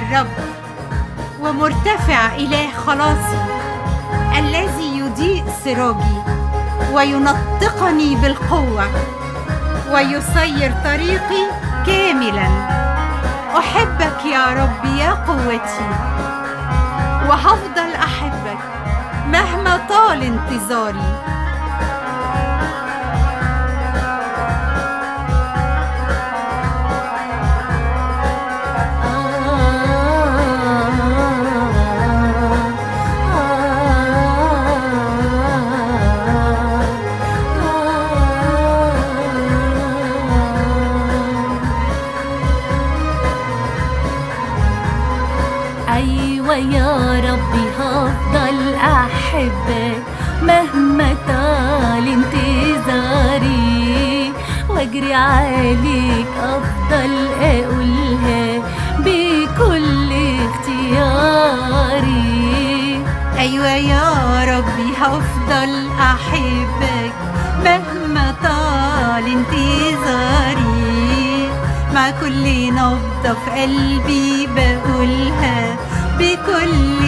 الرب ومرتفع إله خلاصي الذي يضيء سراجي وينطقني بالقوة ويسير طريقي كاملا أحبك يا رب يا قوتي وهفضل أحبك مهما طال انتظاري أيوة يا ربي هفضل أحبك مهما طال انتظاري واجري عليك أفضل أقولها بكل اختياري أيوة يا ربي هفضل أحبك مهما طال انتظاري مع كل نبضة في قلبي بقولها بكل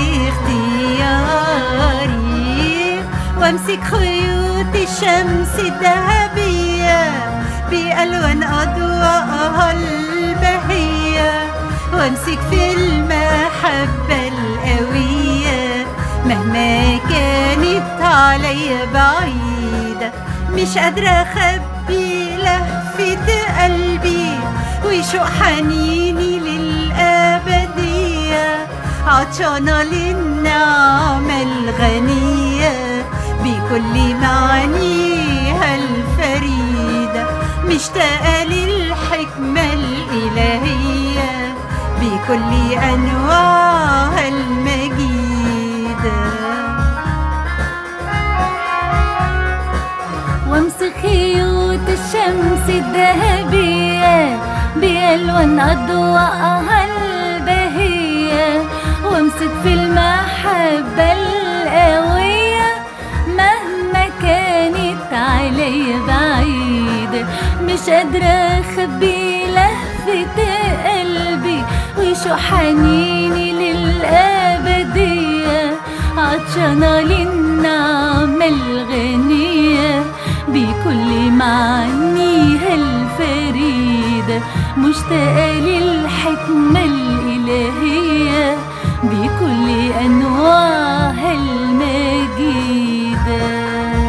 اختياري وامسك خيوط الشمس الذهبية بألوان أضواءها البهية وامسك في المحبة القوية مهما كانت عليا بعيدة مش قادرة أخبي لهفة قلبي وشوق حنيني للأبدية عطشانة للنعمة الغنية بكل معانيها الفريدة مشتاقة للحكمة الإلهية بكل أنواعها المجيدة وامسك خيوط الشمس الذهبية بألوان أضواءها البهية وامسك في المحبة القوية مهما كانت عليا بعيدة مش قادرة أخبي لهفة قلبي وشوق حنيني للأبدية عطشانة للنعمة الغنية بكل معانيها الفريدة مشتاقة للحكمة الإلهية بكل أنواعها المجيدة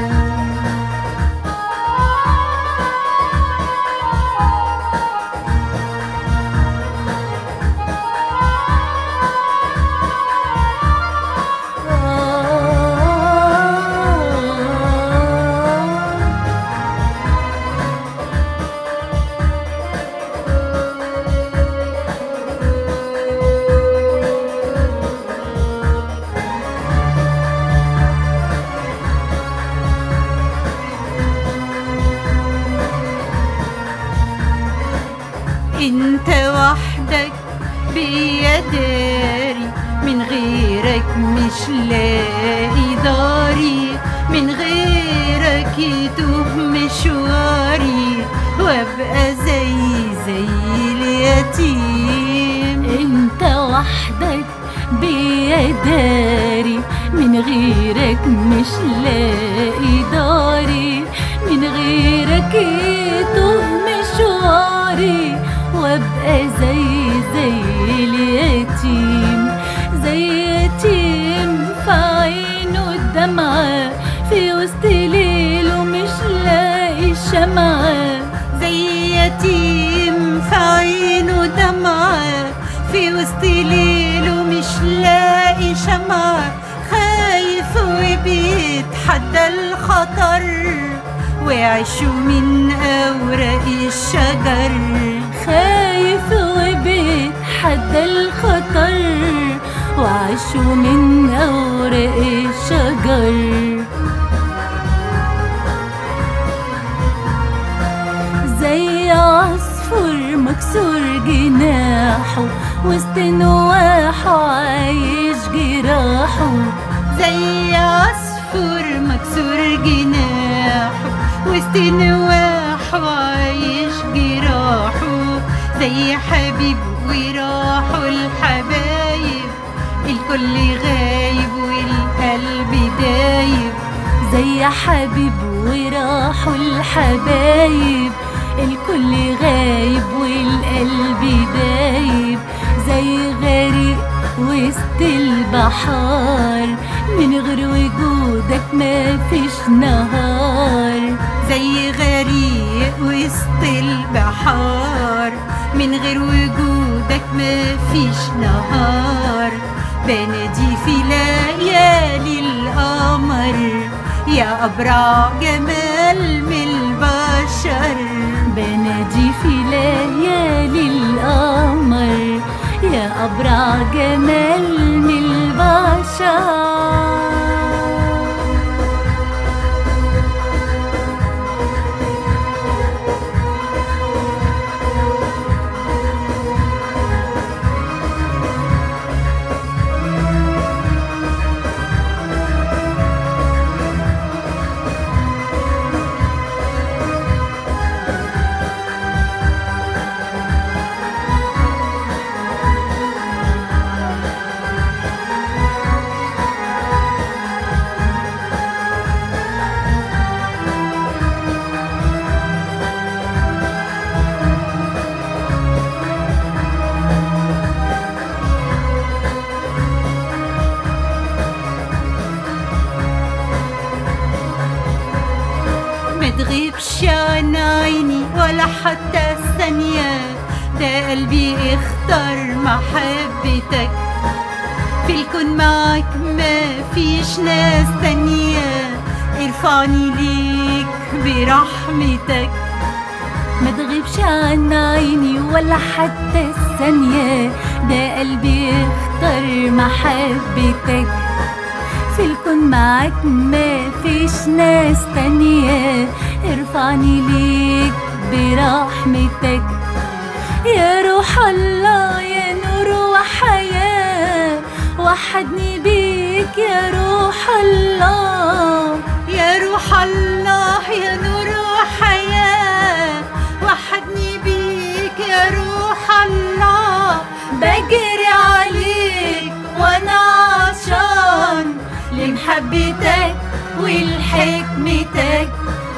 انت وحدك بيا داري من غيرك مش لاقي داري من غيرك يتوه مشواري وابقى زي زي اليتيم انت وحدك بيا داري من غيرك مش لاقي داري من غيرك يتوه مشواري وابقى زي زي اليتيم زي يتيم في عينه الدمعة في وسط ليله مش لاقي الشمعة زي يتيم في عينه دمعة في وسط ليله مش لاقي شمعة خايف وبيتحدى الخطر وعشه من أوراق الشجر خايف وبيتحدى الخطر وعشه من أوراق الشجر زي عصفور مكسور جناحه وسط نواحه عايش جراحه زي عصفور مكسور جناحه وسط نواحه عايش جراحه زي حبيب وراحه الحبايب الكل غايب والقلب دايب زي حبيب وراحوا الحبايب الكل غايب والقلب دايب زي غريق وسط البحار من غير وجودك ما فيش نهار زي غريق وسط البحار من غير وجودك مفيش نهار بنادي في ليالي القمر يا أبرع جمال من البشر بنادي في ليالي القمر يا أبرع جمال من البشر ما تغيبش عن عيني ولا حتى ثانية ده قلبي اختار محبتك في الكون معك ما فيش ناس تانية ارفعني ليك برحمتك ما تغيبش عن عيني ولا حتى الثانية ده قلبي اختار محبتك في الكون معاك ما فيش ناس تانية ارفعني ليك برحمتك يا روح الله يا نور وحياة وحدني بيك يا روح الله يا روح الله يا نور وحياة وحدني بيك يا روح الله بجري عليك وانا عطشان لمحبتك ولحكمتك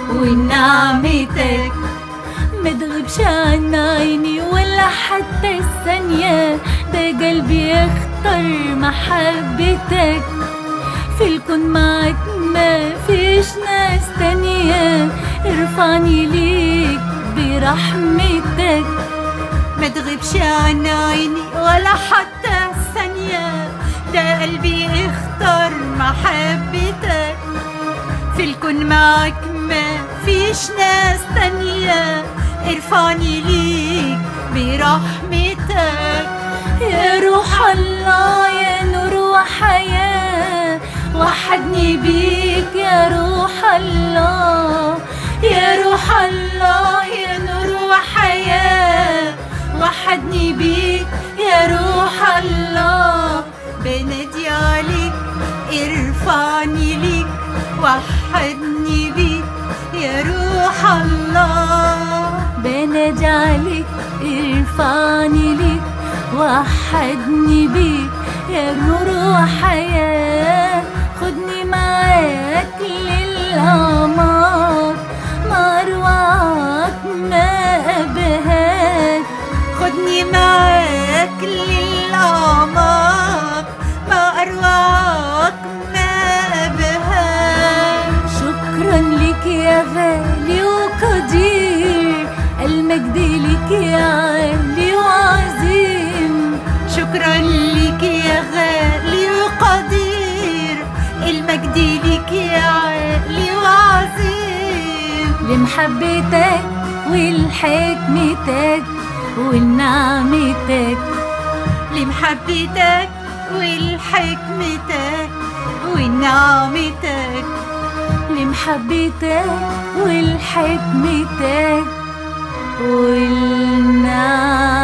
ولنعمتك ما تغيبش عن عيني ولا حتى الثانية ده قلبي اختار محبتك في الكون معاك ما فيش ناس تانية ارفعني ليك برحمتك ما تغيبش عن عيني ولا حتى ثانية ده قلبي اختار محبتك في الكون معك ما فيش ناس تانية ارفعني ليك برحمتك يا روح الله يا نور وحياة وحدني بيك يا روح الله يا روح الله يا نور وحياة وحدني بيك يا روح الله بنادي عليك ارفعني ليك وحدني بيك يا روح الله بنادي عليك ارفعني ليك وحدني بيك يا نور وحياة خدني معاك للأعماق ما أروعك ما أبهاك خدني معاك للأعماق ما أروعك ما أبهاك شكرا لك يا غالي وقدير المجد لك يا عالي وعظيم شكرا لك يا غالي وقدير المجد لك يا عالي وعظيم لمحبتك ولحكمتك ولنعمتك لمحبتك ولحكمتك ونعمتك لمحبتك ولحكمتك ولنعمتك